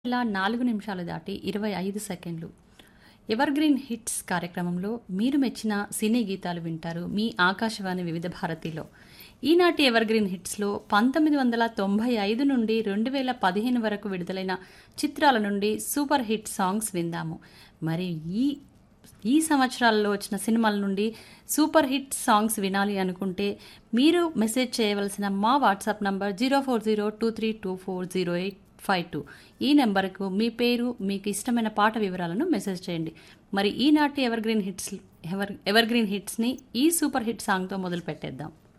ఇలా నాలుగు నిమిషాలు దాటి ఇరవై ఐదు సెకండ్లు ఎవర్ గ్రీన్ హిట్స్ కార్యక్రమంలో మీరు మెచ్చిన సినీ గీతాలు వింటారు మీ ఆకాశవాణి వివిధ భారతిలో ఈనాటి ఎవర్ గ్రీన్ హిట్స్లో పంతొమ్మిది వందల తొంభై ఐదు నుండి రెండు వేల పదిహేను వరకు విడుదలైన చిత్రాల నుండి సూపర్ హిట్ సాంగ్స్ విందాము మరి ఈ ఈ సంవత్సరాల్లో వచ్చిన సినిమాల నుండి సూపర్ హిట్ సాంగ్స్ వినాలి అనుకుంటే మీరు మెసేజ్ చేయవలసిన మా WhatsApp number zero four zero two three two four zero eight five two ఈ నెంబర్కు మీ పేరు మీకు ఇష్టమైన పాట వివరాలను మెసేజ్ చేయండి మరి ఈనాటి evergreen hits ever evergreen హిట్స్ని ఈ సూపర్ హిట్ సాంగ్తో మొదలు పెట్టేద్దాం